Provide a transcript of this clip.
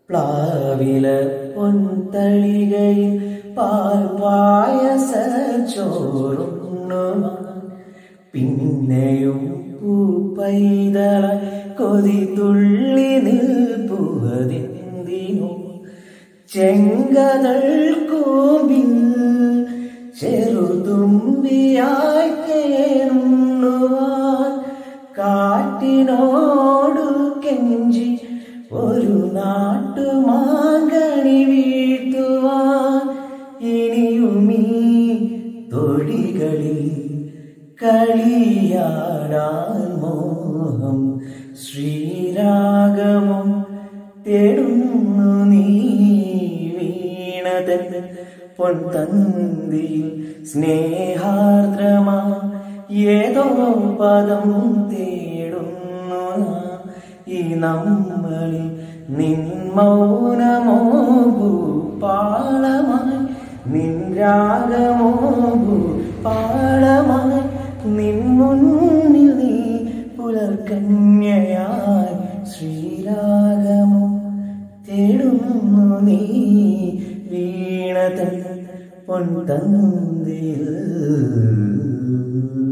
പ്ലാവില പൊൻതളികയിൽ പാൽ പായസ ചോറുണ്ണുവാൻ പിന്നെയും പൂപ്പൈതള കൊതി തുള്ളി നിൽപ്പുവതിന്തിനോ ചെങ്കതൾ കൂമ്പിൻ ചെറുതുമ്പിയായി തേനുണ്ണുവാൻ കാറ്റിനോടു കെഞ്ചി ഒരു നാട്ടുമാങ്കണി വീഴ്ത്തുവാൻ ഇനിയുമീ തൊടികളിൽ കളിയാടാൻ മോഹം ശ്രീരാഗമം തേടുന്നു നീ വീണതൻ പൊൻതന്തിയിൽ സ്നേഹാർദ്രമാ ഏതോ പദം തേടുന്നു നാം. ഈ നമ്മളിൽ നിൻ മൗനമോ ഭൂപാളമായി നിൻ രാഗമോ ഭൂപാളമായി നിൻ മുന്നിൽ നീ പുലർക്കന്യയായി ശ്രീരാഗമോ തേടുന്നു നീ വീണതൻ പൊൻതന്തിൽ